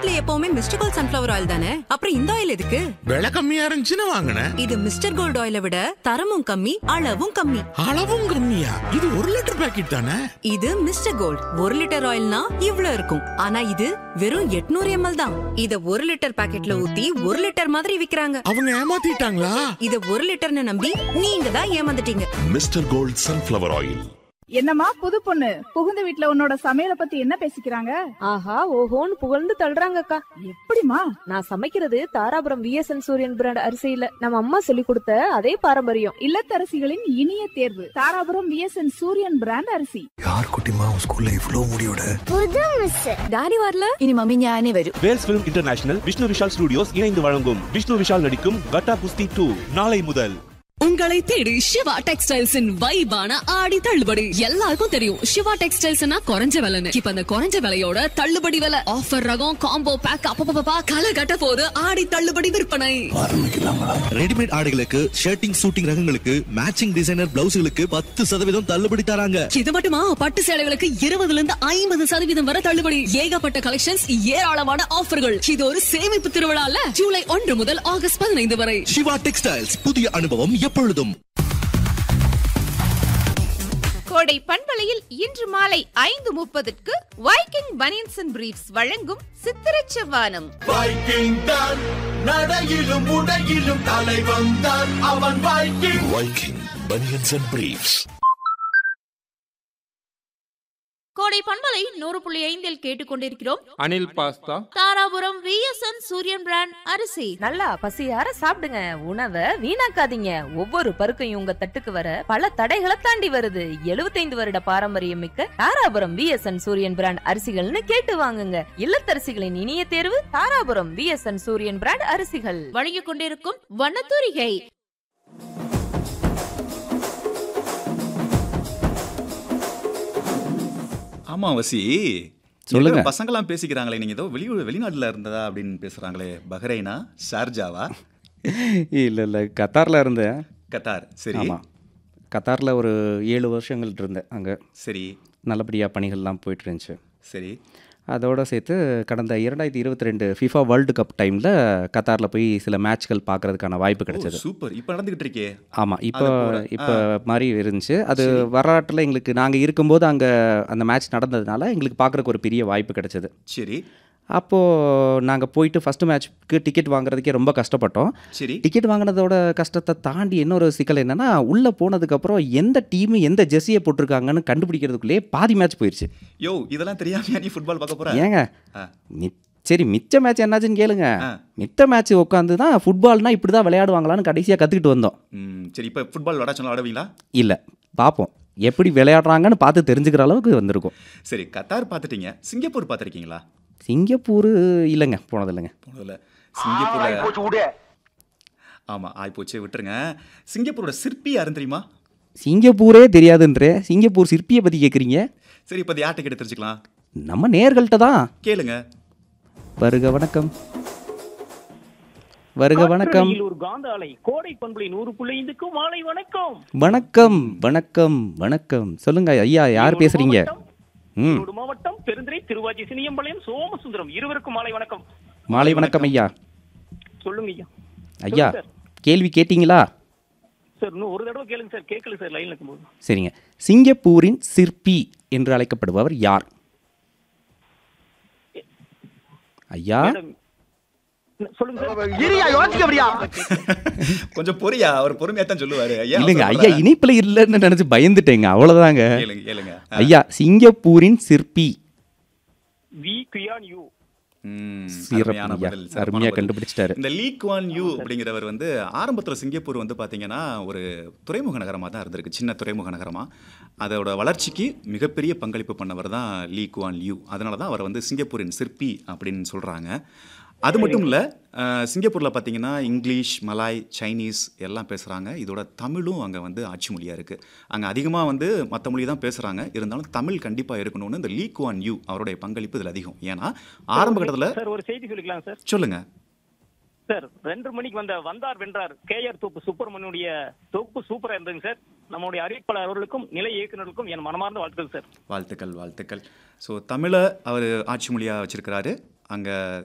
வீட்ல எப்பவுமே mister gold sunflower oil தானே அப்புறம் இந்த ஆயில் எதுக்கு விலை கம்மியா இருந்துச்சுன்னு வாங்கினேன் இது மிஸ்டர் கோல்ட் ஆயிலை விட தரமும் கம்மி அளவும் கம்மி அளவும் கம்மியா இது ஒரு லிட்டர் பாக்கெட் தானே இது மிஸ்டர் கோல்ட் ஒரு லிட்டர் ஆயில்னா இவ்ளோ இருக்கும் ஆனா இது வெறும் 800 எம்எல் தான் இத ஒரு லிட்டர் பாக்கெட்ல ஊத்தி ஒரு லிட்டர் மாதிரி விக்கிறாங்க அவங்க ஏமாத்திட்டாங்களா இத ஒரு லிட்டர்னு நம்பி நீங்க தான் ஏமாந்துட்டீங்க மிஸ்டர் கோல்ட் சன்ஃப்ளவர் ஆயில் என்னம்மா புது பொண்ணு புகுந்த வீட்ல உன்னோட சமையல பத்தி என்ன பேசிக்கிறாங்க ஆஹா ஓஹோன்னு புகழ்ந்து தள்ளுறாங்கக்கா எப்படிமா நான் சமைக்கிறது தாராபுரம் விஎஸ்என் சூரியன் பிராண்ட் அரிசியில நம்ம அம்மா சொல்லி கொடுத்த அதே பாரம்பரியம் இல்லத்தரசிகளின் இனிய தேர்வு தாராபுரம் விஎஸ்என் சூரியன் பிராண்ட் அரிசி யார் குட்டிமா உன் ஸ்கூல்ல இவ்ளோ முடியோட டாடி வரல இனி மம்மி ஞானே வரும் Vels film international Vishnu Vishal studios இணைந்து வழங்கும் விஷ்ணு விஷால் நடிக்கும் கட்டா குஸ்தி டூ நாளை முதல் உங்களை தேடி சிவா டெக்ஸ்டைல்ஸின் வைபான ஆடி தள்ளுபடி எல்லாருக்கும் தெரியும் சிவா டெக்ஸ்டைல்ஸ்னா குறைஞ்ச விலைன்னு இப்ப அந்த குறைஞ்ச விலையோட தள்ளுபடி விலை ஆஃபர் ரகம் காம்போ பேக் அப்பப்பா கலை கட்ட போது ஆடி தள்ளுபடி விற்பனை ரெடிமேட் ஆடைகளுக்கு ஷர்ட்டிங் சூட்டிங் ரகங்களுக்கு மேட்சிங் டிசைனர் பிளவுஸ்களுக்கு பத்து சதவீதம் தள்ளுபடி தராங்க இது மட்டுமா பட்டு சேலைகளுக்கு இருபதுல இருந்து ஐம்பது சதவீதம் வரை தள்ளுபடி ஏகப்பட்ட கலெக்ஷன்ஸ் ஏராளமான ஆஃபர்கள் இது ஒரு சேமிப்பு திருவிழால ஜூலை ஒன்று முதல் ஆகஸ்ட் பதினைந்து வரை சிவா டெக்ஸ்டைல்ஸ் புதிய அனுபவம் எப்பொழுதும் கோடை பண்பலையில் இன்று மாலை ஐந்து முப்பதுக்கு வைக்கிங் பனியன்ஸ் அண்ட் பிரீஃப்ஸ் வழங்கும் சித்திரச் செவ்வானம் வைக்கிங் தான் நடையிலும் உடையிலும் தலைவன் தான் அவன் viking viking banians and briefs Kodai பண்பலை நூறு புள்ளி ஐந்தில் கேட்டுக்கொண்டிருக்கிறோம் Anil pasta Dharapuram VSN Suriyan brand அரிசி நல்லா பசியார சாப்பிடுங்க உணவை வீணாக்காதீங்க ஒவ்வொரு பருக்கையும் உங்க தட்டுக்கு வர பல தடைகளை தாண்டி வருது 75 வருட பாரம்பரியம் மிக்க தாராபுரம் விஎஸ்என் சூரியன் பிராண்ட் அரிசிகள்னு கேட்டு வாங்குங்க இல்லத்தரசிகளின் இனிய தேர்வு தாராபுரம் விஎஸ்என் சூரியன் பிராண்ட் அரிசிகள் வழங்கிக் கொண்டிருக்கும் வண்ணத்தூரிகை ஆமா வசி சொல்லுங்க. ஏதோ பசங்களாம் பேசிக்கிறாங்களே நீங்க ஏதோ வெளியூர் வெளிநாட்டுல இருந்ததா அப்படின்னு பேசுறாங்களே பஹ்ரைனா ஷார்ஜாவா இல்லை இல்லை கத்தாரில் இருந்தேன் கத்தார் சரி ஆமாம் கத்தாரில் ஒரு ஏழு வருஷங்கள் இருந்தேன் அங்கே சரி நல்லபடியாக பணிகள்லாம் போயிட்டு இருந்துச்சு சரி அதோட சேர்த்து கடந்த இரண்டாயிரத்தி இருபத்தி ரெண்டு ஃபிஃபா வேர்ல்டு கப் டைமில் கத்தாரில் போய் சில மேட்ச்கள் பார்க்கறதுக்கான வாய்ப்பு கிடைச்சது சூப்பர் இப்போ நடந்துகிட்டு இருக்கே ஆமாம் இப்போ அது கூட, இப்போ ஆ. மாதிரி இருந்துச்சு அது வரலாற்றில் எங்களுக்கு நாங்கள் இருக்கும்போது அங்கே அந்த மேட்ச் நடந்ததுனால எங்களுக்கு பார்க்குறக்கு ஒரு பெரிய வாய்ப்பு கிடைச்சது சரி அப்போது நாங்கள் போயிட்டு ஃபஸ்ட்டு மேட்ச்க்கு டிக்கெட் வாங்குறதுக்கே ரொம்ப கஷ்டப்பட்டோம் சரி டிக்கெட் வாங்கினதோட கஷ்டத்தை தாண்டி இன்னொரு சிக்கல் என்னன்னா உள்ளே போனதுக்கப்புறம் எந்த டீம் எந்த ஜெர்சியை போட்டிருக்காங்கன்னு கண்டுபிடிக்கிறதுக்குள்ளேயே பாதி மேட்ச் போயிடுச்சு யோ இதெல்லாம் தெரியாம நீ ஃபுட்பால் பார்க்க போற ஏங்க ஆ. மி- சரி மிச்ச மேட்ச் என்னாச்சுன்னு கேளுங்க ஆ. மித்த மேட்ச் உட்காந்து தான் ஃபுட்பால்னா இப்படி தான் விளையாடுவாங்களான்னு கடைசியாக கற்றுக்கிட்டு வந்தோம் ம், சரி இப்போ ஃபுட்பால் விளாட சொன்னா விளாடுவீங்களா இல்லை பார்ப்போம் எப்படி விளையாடுறாங்கன்னு பார்த்து தெரிஞ்சுக்கிற அளவுக்கு வந்திருக்கும் சரி கத்தார் பார்த்துட்டீங்க சிங்கப்பூர் பார்த்துருக்கீங்களா சிங்கப்பூர் இல்லைங்க போனது இல்லைங்க போனதில்ல சிங்கப்பூர்ல ஆமா ஆயிப்போச்சு விட்டுருங்க சிங்கப்பூரோட சிற்பி யாருன்னு தெரியுமா சிங்கப்பூரே தெரியாதுன்றே சிங்கப்பூர் சிற்பியை பற்றி கேட்குறீங்க சரி இப்போ யார்கிட்ட கேட்டு தெரிஞ்சுக்கலாம் நம்ம நேர்கள்ட்ட தான் கேளுங்க வருக வணக்கம் வருக வணக்கம் ஒரு காந்த அலை கோடை பண்புலை நூறு புள்ளைந்துக்கும் மாலை வணக்கம் வணக்கம் வணக்கம் வணக்கம் சொல்லுங்க ஐயா யார் பேசுறீங்க ம் ஈரோடு மாவட்டம் பெருந்துறை திருவாச்சி சினியம்பாளையம் சோமசுந்தரம் இருவருக்கும் மாலை வணக்கம் மாலை வணக்கம் ஐயா சொல்லுங்க ஐயா ஐயா சொல்லுங்க கேள்வி கேட்டிங்களா சார் இன்னும் ஒரு தடவை கேளுங்க சார் கேட்கல சார் லைன்ல இருக்கும்போது சரிங்க சிங்கப்பூரின் சிற்பி என்று அழைக்கப்படுபவர் யார் ஐயா மேடம், சொல்லுங்க சார் கொஞ்சம் பொறியா அவர் பொறுமையா தான் சொல்லுவாரு ஐயா இல்லைங்க ஐயா அவசரப்படுறாரு. இனிப்புல இல்லைன்னு நினைச்சு பயந்துட்டேங்க அவ்வளவுதாங்க கேளுங்க கேளுங்க ஆ. ஐயா சிங்கப்பூரின் சிற்பி வி குயான் யூ ம், சிறப்பு அருமையான ஐயா. பதில், சிறப்பான அருமையா பதில். கண்டுபிடிச்சிட்டாரு. இந்த லீ குவான் யூ அப்படிங்கிறவர் வந்து ஆரம்பத்தில் சிங்கப்பூர் வந்து பார்த்தீங்கன்னா ஒரு துறைமுக நகரமாக தான் இருந்திருக்கு சின்ன துறைமுக நகரமாக அதோட வளர்ச்சிக்கு மிகப்பெரிய பங்களிப்பு பண்ணவர் தான் லீ குவான் யூ அதனால தான் அவர் வந்து சிங்கப்பூரின் சிற்பி அப்படின்னு சொல்கிறாங்க அது மட்டும் இல்லை சிங்கப்பூரில் பார்த்தீங்கன்னா இங்கிலீஷ் மலாய் சைனீஸ் எல்லாம் பேசுகிறாங்க இதோட தமிழும் அங்கே வந்து ஆட்சி மொழியாக இருக்குது அங்கே அதிகமாக வந்து மற்ற மொழி தான் பேசுகிறாங்க இருந்தாலும் தமிழ் கண்டிப்பாக இருக்கணும்னு இந்த லீ குவான் யூ அவருடைய பங்களிப்பு இதில் அதிகம் ஏன்னா ஆரம்ப கட்டத்தில் சார் ஒரு செய்தி சொல்லிக்கலாம் சார் சொல்லுங்க சார் ரெண்டு மணிக்கு வந்த வந்தார் வென்றார் கேஆர் தோப்பு சுப்பிரமணியுடைய தொகுப்பு சூப்பரா இருந்ததுங்க சார் நம்முடைய அறிவிப்பாளர் அவர்களுக்கும் நிலை இயக்குநருக்கும் என் மனமார்ந்த வாழ்த்துக்கள் சார் வாழ்த்துக்கள் வாழ்த்துக்கள் ஸோ தமிழை அவர் ஆட்சி மொழியாக வச்சிருக்கிறாரு அங்கே